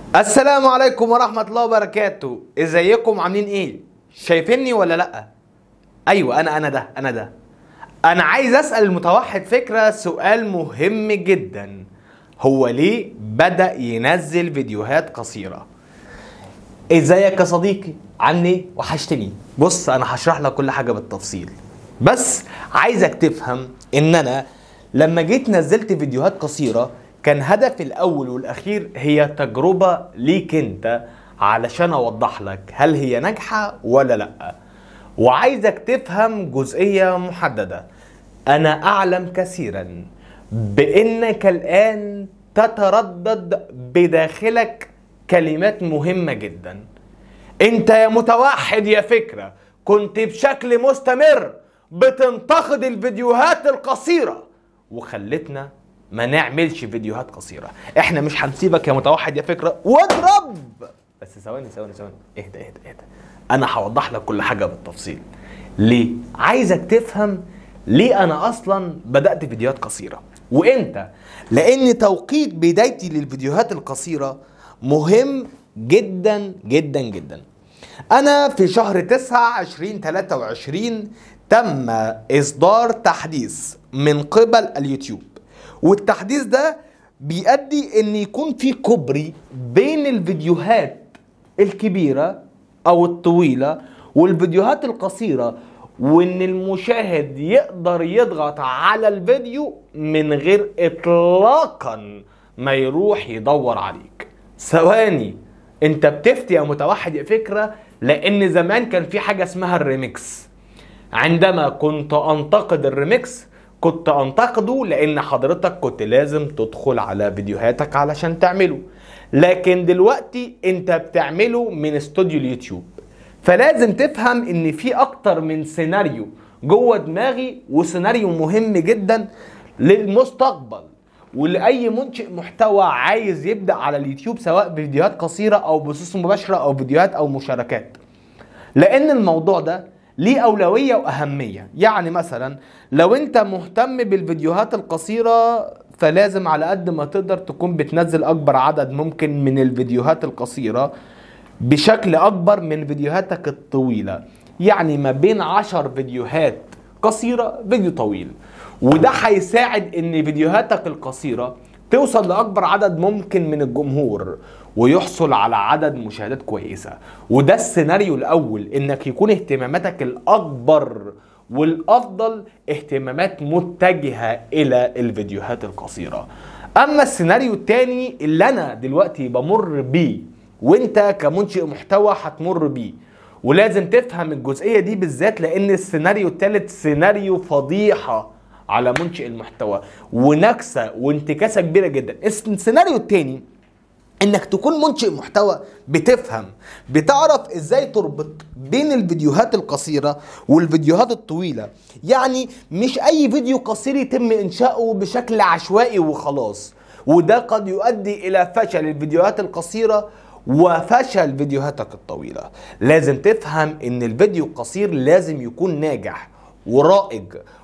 السلام عليكم ورحمة الله وبركاته ازيكم عاملين ايه شايفيني ولا لا ايوه انا انا ده انا ده انا عايز اسأل المتوحد فكرة سؤال مهم جدا هو ليه بدأ ينزل فيديوهات قصيرة ازيك يا صديقي عامل ايه وحشتني بص انا هشرح لك كل حاجة بالتفصيل بس عايزك تفهم ان انا لما جيت نزلت فيديوهات قصيرة كان هدفي الاول والاخير هي تجربة ليك انت علشان اوضح لك هل هي ناجحة ولا لا وعايزك تفهم جزئية محددة انا اعلم كثيرا بانك الان تتردد بداخلك كلمات مهمة جدا انت يا متوحد يا فكرة كنت بشكل مستمر بتنتقد الفيديوهات القصيرة وخلتنا ما نعملش فيديوهات قصيرة احنا مش هنسيبك يا متوحد يا فكرة واضرب بس ثواني ثواني ثواني اهدى اهدى اهدى انا هوضح لك كل حاجة بالتفصيل ليه عايزك تفهم ليه انا اصلا بدأت فيديوهات قصيرة وامتى لان توقيت بدايتي للفيديوهات القصيرة مهم جدا جدا جدا انا في شهر 9 2023 تم اصدار تحديث من قبل اليوتيوب والتحديث ده بيؤدي ان يكون في كوبري بين الفيديوهات الكبيرة او الطويلة والفيديوهات القصيرة وان المشاهد يقدر يضغط على الفيديو من غير اطلاقا ما يروح يدور عليك ثواني انت بتفتي يا متوحد يا فكرة لان زمان كان في حاجة اسمها الريميكس عندما كنت انتقد الريميكس كنت انتقده لان حضرتك كنت لازم تدخل على فيديوهاتك علشان تعمله لكن دلوقتي انت بتعمله من استوديو اليوتيوب فلازم تفهم ان في اكتر من سيناريو جوه دماغي وسيناريو مهم جدا للمستقبل ولاي منشئ محتوى عايز يبدا على اليوتيوب سواء بفيديوهات قصيره او بثوث مباشره او فيديوهات او مشاركات لان الموضوع ده ليه اولويه واهميه يعني مثلا لو انت مهتم بالفيديوهات القصيره فلازم على قد ما تقدر تكون بتنزل اكبر عدد ممكن من الفيديوهات القصيره بشكل اكبر من فيديوهاتك الطويله يعني ما بين عشر فيديوهات قصيره فيديو طويل وده هيساعد ان فيديوهاتك القصيره توصل لاكبر عدد ممكن من الجمهور ويحصل على عدد مشاهدات كويسه وده السيناريو الاول انك يكون اهتماماتك الاكبر والافضل اهتمامات متجهه الى الفيديوهات القصيره اما السيناريو التاني اللي انا دلوقتي بمر بيه وانت كمنشئ محتوى هتمر بيه ولازم تفهم الجزئيه دي بالذات لان السيناريو الثالث سيناريو فضيحه على منشئ المحتوى ونكسه وانتكاسه كبيره جدا السيناريو الثاني انك تكون منشئ محتوى بتفهم بتعرف ازاي تربط بين الفيديوهات القصيرة والفيديوهات الطويلة يعني مش اي فيديو قصير يتم انشاؤه بشكل عشوائي وخلاص وده قد يؤدي الى فشل الفيديوهات القصيرة وفشل فيديوهاتك الطويلة لازم تفهم ان الفيديو القصير لازم يكون ناجح ورائج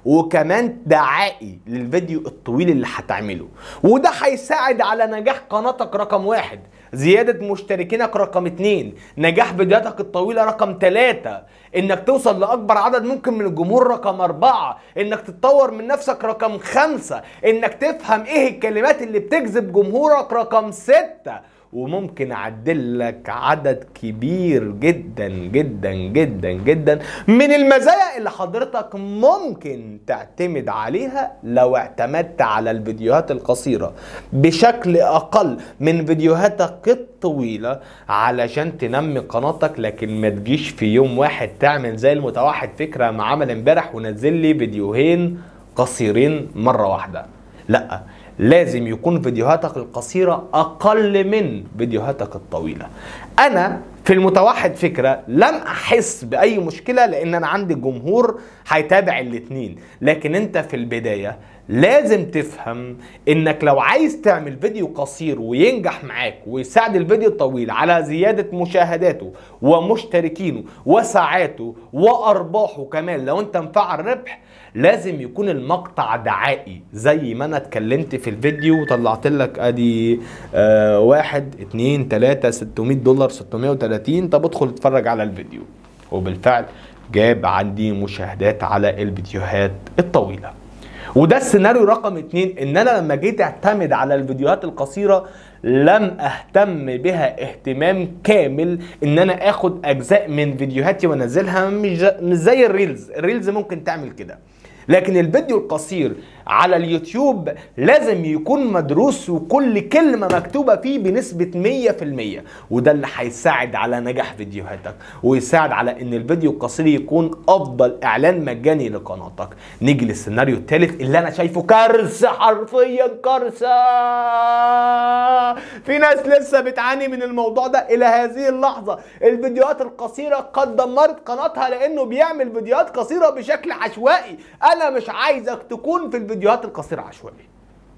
وكمان دعائي للفيديو الطويل اللي هتعمله وده هيساعد على نجاح قناتك رقم واحد زيادة مشتركينك رقم اتنين نجاح فيديوهاتك الطويلة رقم تلاتة انك توصل لأكبر عدد ممكن من الجمهور رقم أربعة انك تتطور من نفسك رقم خمسة انك تفهم ايه الكلمات اللي بتجذب جمهورك رقم ستة وممكن اعدل لك عدد كبير جدا جدا جدا جدا من المزايا اللي حضرتك ممكن تعتمد عليها لو اعتمدت على الفيديوهات القصيرة بشكل اقل من فيديوهاتك الطويلة علشان تنمي قناتك لكن ما تجيش في يوم واحد تعمل زي المتوحد فكرة ما عمل امبارح ونزل لي فيديوهين قصيرين مرة واحدة لا لازم يكون فيديوهاتك القصيرة أقل من فيديوهاتك الطويلة أنا في المتوحد فكرة لم أحس بأي مشكلة لأن أنا عندي جمهور هيتابع الاتنين لكن أنت في البداية لازم تفهم انك لو عايز تعمل فيديو قصير وينجح معاك ويساعد الفيديو الطويل على زيادة مشاهداته ومشتركينه وساعاته وارباحه كمان لو انت مفعل ربح لازم يكون المقطع دعائي زي ما انا اتكلمت في الفيديو وطلعت لك ادي آه واحد اتنين تلاتة 600 دولار 630 طب ادخل اتفرج على الفيديو وبالفعل جاب عندي مشاهدات على الفيديوهات الطويله وده السيناريو رقم اتنين ان انا لما جيت اعتمد على الفيديوهات القصيرة لم اهتم بها اهتمام كامل ان انا اخد اجزاء من فيديوهاتي وانزلها مش مش زي الريلز الريلز ممكن تعمل كده لكن الفيديو القصير على اليوتيوب لازم يكون مدروس وكل كلمة مكتوبة فيه بنسبة 100% وده اللي هيساعد على نجاح فيديوهاتك ويساعد على ان الفيديو القصير يكون افضل اعلان مجاني لقناتك نيجي للسيناريو الثالث اللي انا شايفه كارثة حرفيا كارثة في ناس لسه بتعاني من الموضوع ده الى هذه اللحظة الفيديوهات القصيرة قد دمرت قناتها لانه بيعمل فيديوهات قصيرة بشكل عشوائي انا مش عايزك تكون في الفيديوهات القصيرة عشوائي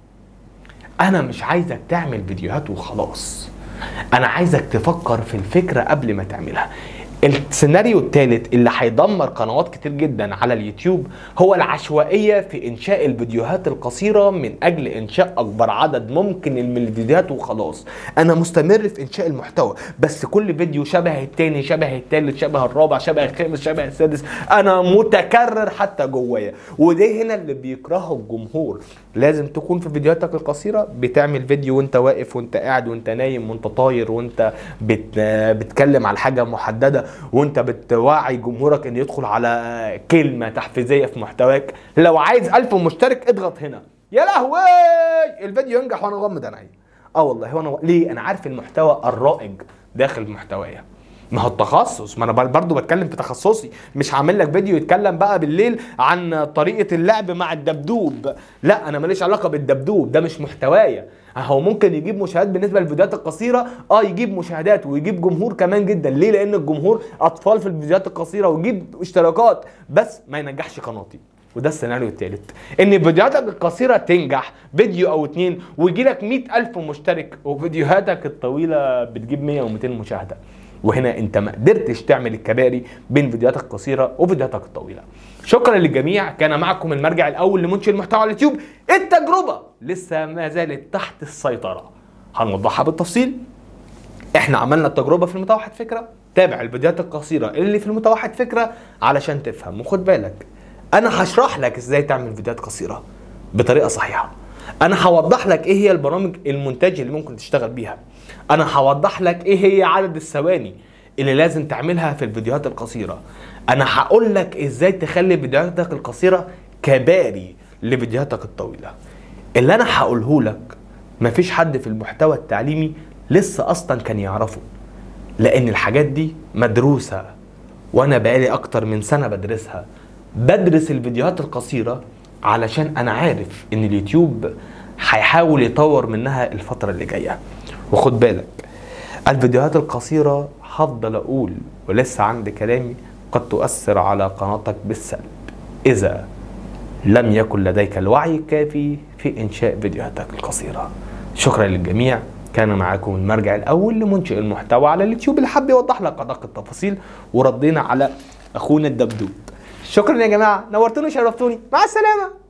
انا مش عايزك تعمل فيديوهات وخلاص انا عايزك تفكر في الفكرة قبل ما تعملها السيناريو الثالث اللي هيدمر قنوات كتير جدا على اليوتيوب هو العشوائية في إنشاء الفيديوهات القصيرة من أجل إنشاء أكبر عدد ممكن من الفيديوهات وخلاص أنا مستمر في إنشاء المحتوى بس كل فيديو شبه التاني شبه التالت شبه الرابع شبه الخامس شبه السادس أنا متكرر حتى جوايا وده هنا اللي بيكرهه الجمهور لازم تكون في فيديوهاتك القصيرة بتعمل فيديو وانت واقف وانت قاعد وانت نايم وانت طاير وانت بت... بتكلم على حاجة محددة وانت بتوعي جمهورك ان يدخل على كلمة تحفيزية في محتواك لو عايز ألف مشترك اضغط هنا يا لهوي الفيديو ينجح وانا غمض عيني اه والله وانا ليه انا عارف المحتوى الرائج داخل محتوايا ما هو التخصص ما انا برضو بتكلم في تخصصي مش هعمل لك فيديو يتكلم بقى بالليل عن طريقه اللعب مع الدبدوب لا انا ماليش علاقه بالدبدوب ده مش محتوايا هو ممكن يجيب مشاهدات بالنسبه للفيديوهات القصيره اه يجيب مشاهدات ويجيب جمهور كمان جدا ليه لان الجمهور اطفال في الفيديوهات القصيره ويجيب اشتراكات بس ما ينجحش قناتي وده السيناريو الثالث ان فيديوهاتك القصيره تنجح فيديو او اتنين ويجي لك 100000 مشترك وفيديوهاتك الطويله بتجيب 100 و200 مشاهده وهنا انت ما قدرتش تعمل الكباري بين فيديوهاتك القصيره وفيديوهاتك الطويله شكرا للجميع كان معكم المرجع الاول لمنشئ المحتوى على اليوتيوب التجربه لسه ما زالت تحت السيطره هنوضحها بالتفصيل احنا عملنا التجربه في المتوحد فكره تابع الفيديوهات القصيره اللي في المتوحد فكره علشان تفهم وخد بالك انا هشرح لك ازاي تعمل فيديوهات قصيره بطريقه صحيحه انا هوضح لك ايه هي البرامج المونتاج اللي ممكن تشتغل بيها انا هوضح لك ايه هي عدد الثواني اللي لازم تعملها في الفيديوهات القصيره انا هقول لك ازاي تخلي فيديوهاتك القصيره كباري لفيديوهاتك الطويله اللي انا هقوله لك مفيش حد في المحتوى التعليمي لسه اصلا كان يعرفه لان الحاجات دي مدروسه وانا بقالي اكتر من سنه بدرسها بدرس الفيديوهات القصيره علشان انا عارف ان اليوتيوب هيحاول يطور منها الفتره اللي جايه وخد بالك الفيديوهات القصيره هفضل اقول ولسه عندي كلامي قد تؤثر على قناتك بالسلب اذا لم يكن لديك الوعي الكافي في انشاء فيديوهاتك القصيره شكرا للجميع كان معاكم المرجع الاول لمنشئ المحتوى على اليوتيوب اللي حب يوضح لك ادق التفاصيل وردينا على اخونا الدبدوب شكرا يا جماعه نورتوني وشرفتوني مع السلامه